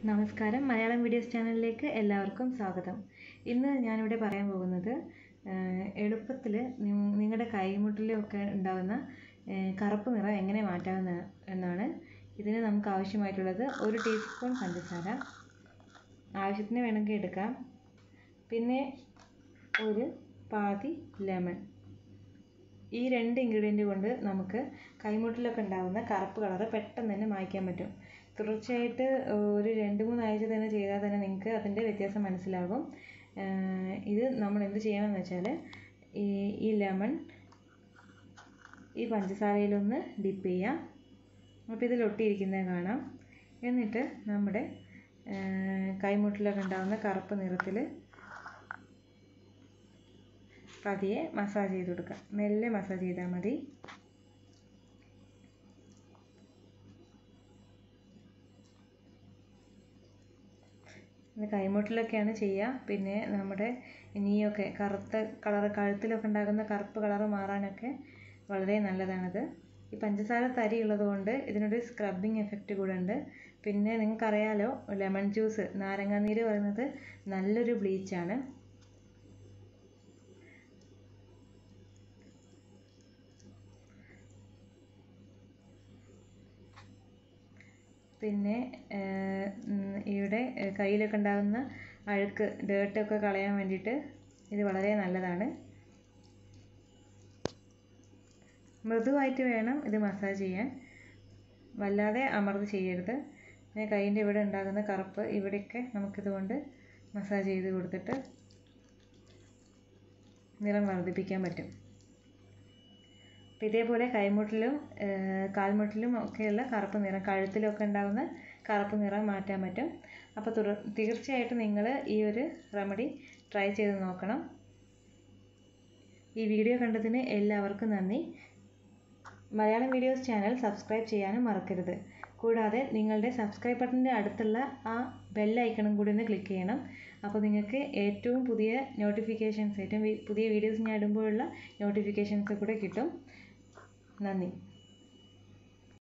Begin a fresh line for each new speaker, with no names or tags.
നമസ്കാരം മലയാളം വീഡിയോസ് ചാനലിലേക്ക് എല്ലാവർക്കും സ്വാഗതം ഇന്ന് ഞാനിവിടെ പറയാൻ പോകുന്നത് എളുപ്പത്തിൽ നിങ്ങളുടെ കൈമുട്ടിലൊക്കെ ഉണ്ടാകുന്ന ഏഹ്, കറുപ്പ് നിറം എങ്ങനെ മാറ്റാമെന്ന് എന്നാണ് ഇതിന് നമുക്ക് ആവശ്യമായിട്ടുള്ളത് ഒരു ടീസ്പൂൺ പഞ്ചസാര ആവശ്യത്തിന് വേണമെങ്കിൽ എടുക്കാം പിന്നെ ഒരു പാതി ലെമൺ ഈ രണ്ട് ഇൻഗ്രീഡിയൻറ്റ് കൊണ്ട് നമുക്ക് കൈമുട്ടിലൊക്കെ ഉണ്ടാകുന്ന കറുപ്പ് കളറ് പെട്ടെന്ന് തന്നെ മായ്ക്കാൻ പറ്റും തുടർച്ചയായിട്ട് ഒരു രണ്ട് മൂന്നാഴ്ച തന്നെ ചെയ്താൽ തന്നെ നിങ്ങൾക്ക് അതിൻ്റെ വ്യത്യാസം മനസ്സിലാകും ഏഹ് ഇത് നമ്മൾ എന്ത് ചെയ്യണമെന്ന് വെച്ചാൽ ഈ ഈ ലെമൺ ഈ പഞ്ചസാരയിലൊന്ന് ഡിപ്പ് ചെയ്യാം അപ്പോൾ ഇതിൽ ഒട്ടിയിരിക്കുന്നത് കാണാം എന്നിട്ട് നമ്മുടെ ഏഹ് കൈമുട്ടിലൊക്കെ ഉണ്ടാകുന്ന കറുപ്പ് നിറത്തിൽ പതിയെ മസാജ് ചെയ്ത് കൊടുക്കുക മെല്ലെ മസാജ് ചെയ്താൽ മതി ഇത് കൈമുട്ടിലൊക്കെയാണ് ചെയ്യുക പിന്നെ നമ്മുടെ നീയൊക്കെ കറുത്ത കളർ കഴുത്തിലൊക്കെ ഉണ്ടാകുന്ന കറുപ്പ് കളറ് മാറാനൊക്കെ വളരെ നല്ലതാണിത് ഈ പഞ്ചസാര തരി ഉള്ളത് കൊണ്ട് ഇതിനൊരു സ്ക്രബിങ് എഫക്റ്റ് കൂടെ ഉണ്ട് പിന്നെ നിങ്ങൾക്കറിയാലോ ലെമൺ ജ്യൂസ് നാരങ്ങാനീര് പറയുന്നത് നല്ലൊരു ബ്ലീച്ചാണ് പിന്നെ ഇവിടെ കയ്യിലൊക്കെ ഉണ്ടാകുന്ന അഴുക്ക് ഡേർട്ടൊക്കെ കളയാൻ വേണ്ടിയിട്ട് ഇത് വളരെ നല്ലതാണ് മൃദുവായിട്ട് വേണം ഇത് മസാജ് ചെയ്യാൻ വല്ലാതെ അമർന്ന് ചെയ്യരുത് പിന്നെ കൈയിൻ്റെ ഇവിടെ ഉണ്ടാകുന്ന കറുപ്പ് ഇവിടെയൊക്കെ നമുക്കിതുകൊണ്ട് മസാജ് ചെയ്ത് കൊടുത്തിട്ട് നിറം വർദ്ധിപ്പിക്കാൻ പറ്റും അപ്പം ഇതേപോലെ കൈമുട്ടിലും കാൽമുട്ടിലും ഒക്കെയുള്ള കറുപ്പ് നിറം കഴുത്തിലൊക്കെ ഉണ്ടാകുന്ന കറുപ്പ് നിറം മാറ്റാൻ പറ്റും അപ്പോൾ തുടർ തീർച്ചയായിട്ടും നിങ്ങൾ ഈ ഒരു റെമഡി ട്രൈ ചെയ്ത് നോക്കണം ഈ വീഡിയോ കണ്ടതിന് എല്ലാവർക്കും നന്ദി മലയാളം വീഡിയോസ് ചാനൽ സബ്സ്ക്രൈബ് ചെയ്യാനും മറക്കരുത് കൂടാതെ നിങ്ങളുടെ സബ്സ്ക്രൈബ് ബട്ടൻ്റെ അടുത്തുള്ള ആ ബെൽ ഐക്കണും കൂടി ഒന്ന് ക്ലിക്ക് ചെയ്യണം അപ്പോൾ നിങ്ങൾക്ക് ഏറ്റവും പുതിയ നോട്ടിഫിക്കേഷൻസ് ഏറ്റവും പുതിയ വീഡിയോസ് ഞാൻ ഇടുമ്പോഴുള്ള നോട്ടിഫിക്കേഷൻസ് കൂടെ കിട്ടും നന്ദി